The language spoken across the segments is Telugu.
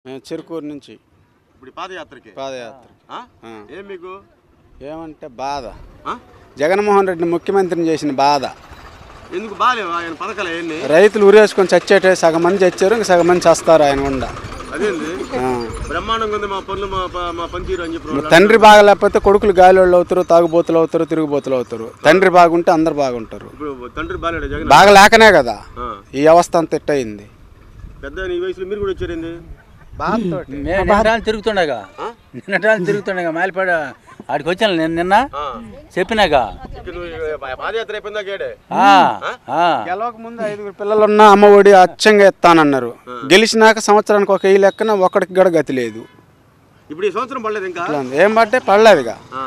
మేము చెరుకూరు నుంచి ఇప్పుడు ఈ పాదయాత్రకి పాదయాత్ర ఆ? ఆ. ఏం మీకు ఏమంటే బాధ ఆ? జగన్మోహన్ రెడ్డిని ముఖ్యమంత్రిని చేసిన బాధ ఎందుకు బాగాలేవు ఆయన పథకాలు అవన్నీ రైతులు ఉరేసుకొని చచ్చేటే సగం మంది చచ్చారు ఇంక సగం మంది చస్తారు ఆయన గుండా అదేంది ఆ. బ్రహ్మాండంగా ఉంది మా పనులు మా ప- మా పనితీరు అని చెప్పి వాళ్ళు తండ్రి బాగలేకపోతే కొడుకులు గాలివాళ్ళు అవుతారు తాగుబోతులు అవుతారు తిరుగుబోతులు అవుతారు తండ్రి బాగుంటే అందరు బాగుంటారు ఇప్పుడు తండ్రి బాగాలేడు జగన్ బాగా లేకనే కదా ఆ. ఈ అవస్థ అంత ఎట్టయింది పెద్ద ఈ వయసులో మీరు కూడా వచ్చారేంది బాధతో మేము నిన్నటాలు తిరుగుతుండగా ఆ? నిన్నటాలు తిరుగుతుండగా మేలపాడ ఆడికి వచ్చాను నేను నిన్న ఆ. చెప్పినాగా ఇక్కడ నువ్వు ఈ పాదయాత్ర అయిపోయిందా గేడే ఆ, ఆ. గెలవక ముందు ఐదుగురు పిల్లలున్న అమ్మ ఒడి అచ్చంగా ఎత్తానన్నారు గెలిచినాక సంవత్సరానికి ఒక ఈ లెక్కన ఒక్కడికి కూడా గతి లేదు ఇప్పుడు ఈ సంవత్సరం పడలేదు ఇంకా ఇట్లా ఉంది. ఏం పట్టే పడలేదుగా ఆ.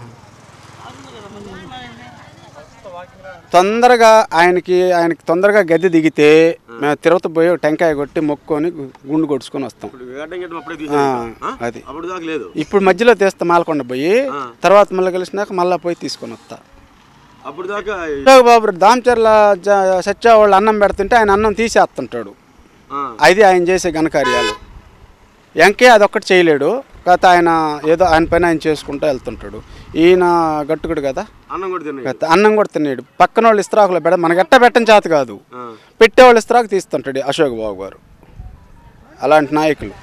తొందరగా ఆయనకి ఆయనకి తొందరగా గద్దె దిగితే మేము తిరుపతి పోయి ఒక టెంకాయ కొట్టి మొక్కుకొని గు- గుండు కొట్టుకొని వస్తాం ఇప్పుడు గడ్డం గడ్డం అప్పుడే ఆ, తీసేది ఆ? అది అప్పుడు దాకా లేదు ఇప్పుడు మధ్యలో తీస్తా మాలకొండ పోయి తర్వాత మళ్ళీ కలిసినాక మళ్ళీ పోయి తీసుకొని వస్తా అప్పుడు దాకా అశోక్ బాబు దామచర్ల జ- సత్య వాళ్ళు అన్నం పెడుతుంటే ఆయన అన్నం తీసేస్తుంటాడు ఆ. అది ఆయన చేసే ఘనకార్యాలు ఎంకే అదొక్కటి చేయలేడు కాకపోతే ఆయన ఏదో ఆయన పైన ఆయన చేసుకుంటూ వెళ్తుంటాడు ఈయన గట్టుకుడు కదా అన్నం కూడా తిన్నాయి కాకపోతే అన్నం కూడా తిన్నాడు పక్కన వాళ్ళు ఇస్త్రాకులో పెడ మనకి ఎట్ట పెట్టని చేత కాదు ఆ. పెట్టేవాళ్ళు ఇస్త్రాకు తీస్తుంటాడు అశోక్ బాబు గారు అలాంటి నాయకులు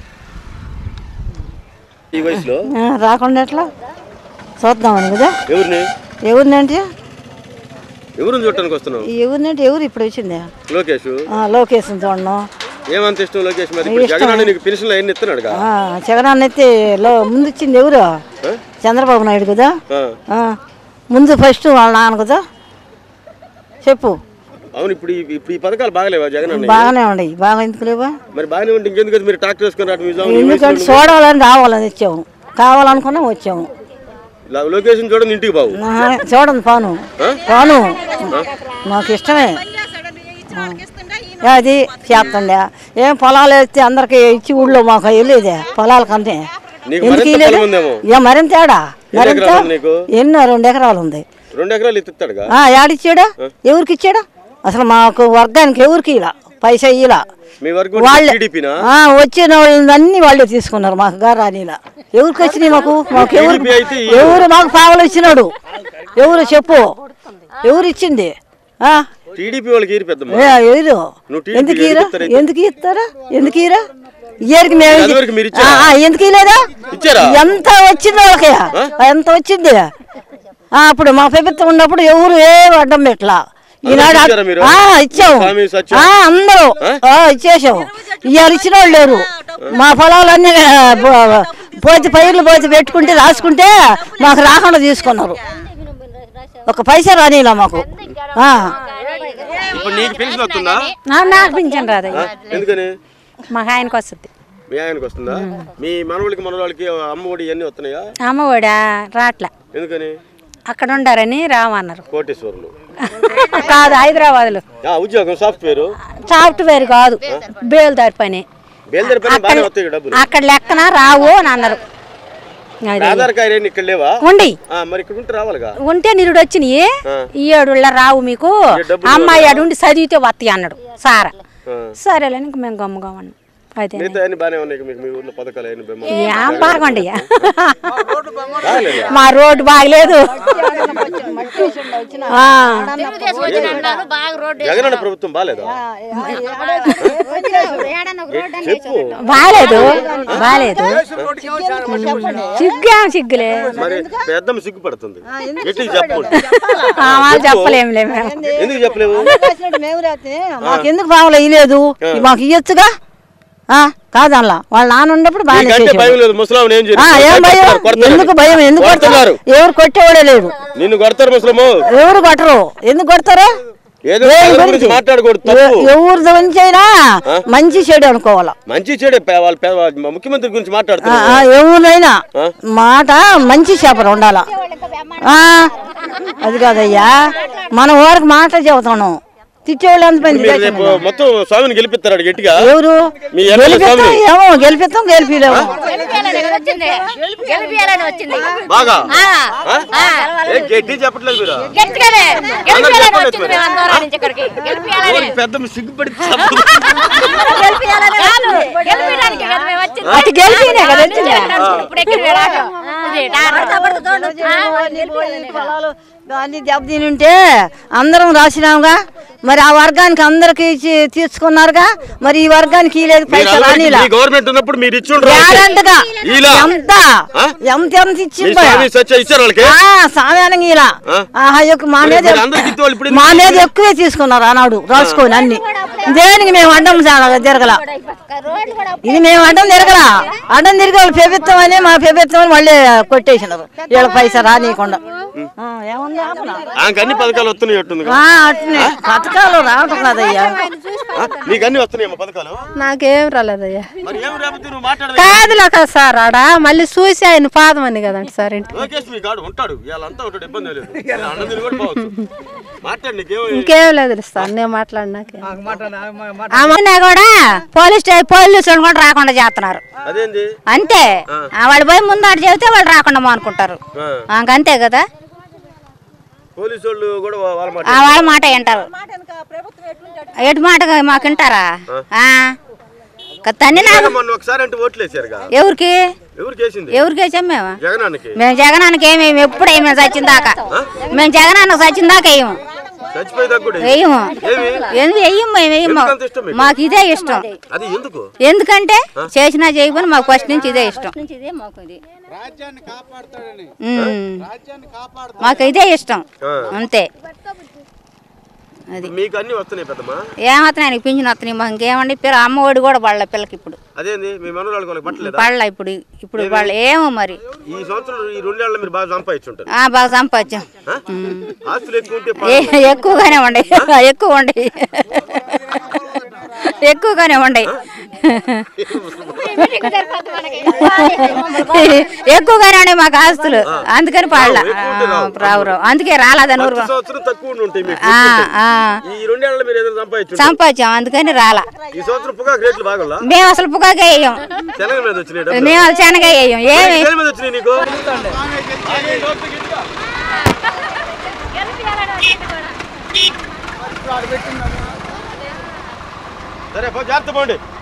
ఈ వయసులో ఆ, రాకుండా ఎట్లా చూద్దామని కదా ఎవరిని ఎవరినంటే ఎవరిని చూడటానికి వస్తున్నావు ఎవరినంటే ఎవరు ఇప్పుడు వచ్చింది లోకేష్ ఆ, లోకేష్ చూడను ఏమంత ఇష్టం లోకేష్ మరి ఇప్పుడు జగన్ అన్న నీకు పెన్షన్లు అవన్నీ ఇస్తున్నాడుగా ఆ, జగన్ అన్న అయితే లో ముందు ఇచ్చింది ఎవరు చంద్రబాబు నాయుడు కదా ఆ. ఆ, ముందు ఫస్ట్ వాళ్ళ నాన్న కదా చెప్పు అవును ఇప్పుడు ఈ- ఇప్పుడు ఈ పథకాలు బాగలేవా జగన్ అన్న బాగానే ఉన్నాయి బాగా ఎందుకు లేవా మరి బాగానే ఉంటే ఇంకెందుకు అది మీరు ట్రాక్టర్ వేసుకొని రావడం నిజాం? ఈ ఎందుకంటే వయసులో చూడాలని రావాలని వచ్చాము కావాలనుకున్నాం వచ్చాము నువ్వు లొకేషన్ చూడండి ఇంటికి బావు ఆహా, చూడండి పాను పాను నాకు ఇష్టమే అది చేస్తుండే ఏం పొలాలు వేస్తే అందరికి ఇచ్చి ఊళ్ళో మాకు వెళ్ళేదే పొలాల కంటే నీకు ఎందుకు మరింత ఇయ్యలేదు? పొలం ఉందేమో. ఏ మరింత ఏడా మరింత ఎకరాలు ఉంది నీకు? ఎన్నో రెండు ఎకరాలు ఉంది రెండు ఎకరాలు ఇస్తాడుగా ఆ, ఏడిచ్చాడా ఎవరికి ఇచ్చాడా అసలు మాకు వర్గానికి ఎవరికి ఇలా పైసా ఇలా మీ వర్గం వాళ్ళే టీడీపీనా ఆ, వచ్చిన వాళ్ళన్నీ వాళ్ళే తీసుకున్నారు మాకు గారానీలా ఎవరికి వచ్చినాయి మాకు మాకు ఎవరు TDP అయితే ఈ- ఎవరు మాకు పావలు ఇచ్చినాడు ఎవరు చెప్పు ఎవరు ఇచ్చింది ఆ? టీడీపీ వాళ్ళకి ఈరు పెద్దమ్మ ఏ, ఎవరు నువ్వు TDP ఎందుకు కి ఇరా ఎందుకు ఇస్తారా? ఎందుకు ఇస్తారా ఎందుకు ఇరా ఇయర్కి మేము అదివరకు మీరు ఇచ్చారా? ఆ, ఆ, ఎందుకు ఇలేదా ఇచ్చారా? ఎంత వచ్చింది వాళ్ళకి ఎంత వచ్చింది ఆ, అప్పుడు మా ప్రభుత్వం ఉన్నప్పుడు ఎవరు ఏ అడ్డం పెట్టలా ఈనాడు ఇచ్చారా మీరు? ఆ, ఇచ్చాము స్వామి సత్యం? ఆ, అందరూ ఆ, ఇచ్చేసాము ఇవాళ ఇచ్చిన వాళ్ళు లేరు మా పొలాలన్నీ ఆ, పో- పోతి పైర్లు పోతి పెట్టుకుంటే రాసుకుంటే మాకు రాకుండా తీసుకున్నారు ఒక పైసా రానిలా మాకు ఆ. ఇప్పుడు నీకు పెన్షన్ వస్తుందా నాకు పింఛన్ రాదు ఆ? ఎందుకని మాకు ఆయనకు వస్తుంది మీ ఆయనకు వస్తుందా మీ మనవాళ్ళకి మనవాళ్ళకి అమ్మ ఒడి ఇవన్నీ వస్తున్నాయా అమ్మఒడా రాట్లా ఎందుకని అక్కడ ఉండారని రామన్నారు కోటేశ్వరులు కాదు హైదరాబాద్లో ఆ, ఉద్యోగం సాఫ్ట్వేర్ సాఫ్ట్వేర్ కాదు బేల్దారి పని బయలుదేరి పని బాగానే వస్తాయి డబ్బులు అక్కడ లెక్కన రావు అని అన్నారు అది ఆధార్ కార్డు ఏంటి ఇక్కడ లేవా ఉండి ఆ, మరి ఇక్కడ ఉంటే రావాలిగా ఉంటే నిరుడు వచ్చినాయి ఈ ఏడు రావు మీకు డబ్బులు అమ్మాయి ఆడు ఉండి చదివితే వస్తాయి అన్నాడు సారా ఆ. సరేలే ఇంక మేము గమ్ముగా ఉన్నాం అదే మిగతా అన్ని బాగానే ఉన్నాయి మీకు మీ ఊర్లో పథకాలు అన్ని బెమ్మ ఏం బాగుండి బాగాలేదా? మా రోడ్డు బాగలేదు ఆ. జగనన్న ప్రభుత్వం బాగాలేదా చెప్పు బాలేదు బాలేదు సిగ్గా సిగ్గులే మరి పెద్దమ్మ సిగ్గుపడుతుంది గట్టిగా చెప్పు ఆ, వాళ్ళు చెప్పలేములే మేము ఎందుకు చెప్పలేవు మేము రాతే మాకు ఎందుకు పావలు ఇయ్యలేదు మాకు ఇయ్యొచ్చుగా ఆ, కాదల్లా వాళ్ళ నాన్న ఉన్నప్పుడు బాగానే నీకంటే చేసేవాడు. భయం లేదు ముసలాం ఏం ఆ, ఏం భయం ఎందుకు భయం ఎందుకు కొడతారు ఎవరు కొట్టేవాడే లేడు నిన్ను కొడతారు ముసలము ఎవరు కొట్టరు ఎందుకు కొడతారు ఏదో ఏ ప్రజల గురించి? గురించి మాట్లాడకూడదు తప్పు ఎ- ఎవరి గురించి అయినా మంచి చెడు అనుకోవాలా మంచి చెడే పే- వాళ్ళ పే- వాళ్ళ ముఖ్యమంత్రి గురించి ఆ, మాట్లాడుతున్నారు ఆ, ఎవరైనా మాట మంచి చేపలు ఉండాలా ఆ, అది కాదయ్యా మన ఊరికి మాట చెబుతాను తిట్టేవాళ్ళు ఎంతమంది మీరు రేపు దేశంలో? మొత్తం స్వామిని గెలిపిస్తారు గట్టిగా ఎవరు మీ ఎమ్మెల్యే గెలిపిస్తాం స్వామి. ఏమో గెలిపిస్తాం గెలిపిలేము వచ్చింది గెలిపియాలని వచ్చింది బాగా ఆ, ఆ? ఆ. ఏ గట్టి చెప్పట్లేదు మీరు గట్టిగానే గెలిపియాలని చెప్పండి వచ్చింది మేము అందరం నుంచి ఇక్కడికి గెలిపియాలని ఓరి పెద్ద సిగ్గుపడి గెలిపియాలని కాదు గెలిపియడానికి కదా మేము వచ్చింది అటు గెలిపినే కదా వచ్చింది. ఇప్పుడు ఎక్కిన వేళ ఆటో. ఇది టాటా. పొలాలు అన్ని దెబ్బతిని ఉంటే అందరం రాసినాముగా మరి ఆ వర్గానికి అందరికి ఇచ్చి తీర్చుకున్నారుగా మరి ఈ వర్గానికి లేదు పైసా రానిలా మీ గవర్నమెంట్ ఉన్నప్పుడు మీరు ఇచ్చి ఉండరు గ్యారంటీగా ఇలా? ఎంత ఆ? ఎంత ఎంత మీ ఇచ్చింది స్వామి సత్య ఇచ్చారు వాళ్ళకి సామానంగా ఇలా ఆ? ఆహా, ఎక్కువ మా మరి మీద మీరు అందరికి ఇచ్చేవాళ్ళు ఇప్పుడు మా మీద ఎక్కువే తీసుకున్నారు ఆనాడు రాసుకొని అన్ని దేనికి మేము అడ్డం చాలా తిరగల ఇది మేము అడ్డం తిరగల అడ్డం తిరిగి వాళ్ళు ప్రభుత్వం అని మా ప్రభుత్వం అని మళ్ళీ కొట్టేసినారు వీళ్ళకి పైసా రానియకుండా ఆ, ఏముంది ఆపలా? ఆమెకు అన్ని పథకాలు వస్తున్నాయి అట్టుంది ఆ, అట్నే పథకాలు రావటం కదయ్యా నీకు అన్ని వస్తున్నాయమ్మా పథకాలు నాకేం రాలేదయ్యా మరి ఏమి రేపటి నువ్వు మాట్లాడదు కాదులా కదా సార్ ఆడ మళ్ళీ చూసి ఆయన పాదం అని కదండి సార్ ఇంటి లోకేష్ మీ కాడు ఉంటాడు ఇవాళంతా ఉంటాడు ఇబ్బంది లేదు అన్నది కూడా పోవచ్చు మాట్లాడు నీకేమో ఇంకేం లేదు సార్ నేను మాట్లాడినాకే అమ్మన్నా కూడా పోలీస్ స్టే- పోలీసులు కూడా రాకుండా చేస్తున్నారు అదేంది అంతే ఆ, వాళ్ళు పోయి ముందు అటు చెబితే వాళ్ళు రాకుండా అనుకుంటారు ఆ. అంతే కదా పోలీసు వాళ్ళు కూడా వాళ్ళ మాట ఆ వాళ్ళ మాట వింటారు ఎటు మాట మాకు వింటారా ఆ. క- తన్ని నాకు మొన్న ఒకసారి అంటే ఓట్లు వేసారుగా ఎవరికి ఎవరికి వేసింది ఎవరికి వేసాం మేము జగనానికి మేము జగనానికి ఏమి మేము ఎప్పుడు ఏమి చచ్చిన దాకా మేము జగనానికి చచ్చిన దాకా వేయము చచ్చిపోయేదాకా కూడా వేయము ఏమి ఎందుకు వేయము మేము వేయము ఎందుకంత ఇష్టం మీకు? మాకు ఇదే ఇష్టం అది ఎందుకు ఎందుకంటే చేసినా చేయకపోయినా మాకు ఫస్ట్ నుంచి ఇదే ఇష్టం ఇదే మాకు ఇది రాజ్యాన్ని కాపాడుతాడని ఉమ్. రాజ్యాన్ని కాపాడుతాడు మాకు ఇదే ఇష్టం ఆ. అంతే అది మీకు అన్ని వస్తున్నాయి పెద్దమ్మా ఏమవుతున్నాయి నీకు పింఛన్ వస్తున్నాయి మాకు ఇంకేమండి పిల్ల అమ్మఒడి కూడా పడలే పిల్లకి ఇప్పుడు అదేంది మీ మనోరాళ్ళకి వాళ్ళకి పట్టలేదా పడలే ఇప్పుడు ఇప్పుడు పడలే ఏమో మరి ఈ సంవత్సరం ఈ రెండేళ్ల మీరు బాగా సంపాదించుంటారు ఆ, బాగా సంపాదించాం ఆ? ఆస్తులు ఎక్కువ ఉంటే ఏ- పా- ఎక్కువగానే ఉండే ఎక్కువ ఉండే ఎక్కువగానే ఉండే ఎక్కువగానే ఉండే మాకు ఆస్తులు అందుకని పాడలా ఎక్కువ ఉంటే రావు. రావు రావు అందుకే రాలేదని ఊరు వచ్చే సంవత్సరం తక్కువ ఉండి ఉంటాయి మీకు ఆ, ఎక్కువ ఉంటాయి. ఆ. ఈ రెండేళ్ల మీరు ఏదైనా సంపాదించుంటారు సంపాదించాం అందుకని రాలా ఈ సంవత్సరం పొగాకు రేట్లు బాగల్లా మేము అసలు పుకాకే వేయం తెలంగాణ మీద వచ్చినాయి డబ్బులు. మేము అసలు శనగ వేయం ఏమి దేని మీద వచ్చినాయి నీకు సరే పో జాగ్రత్త పోండి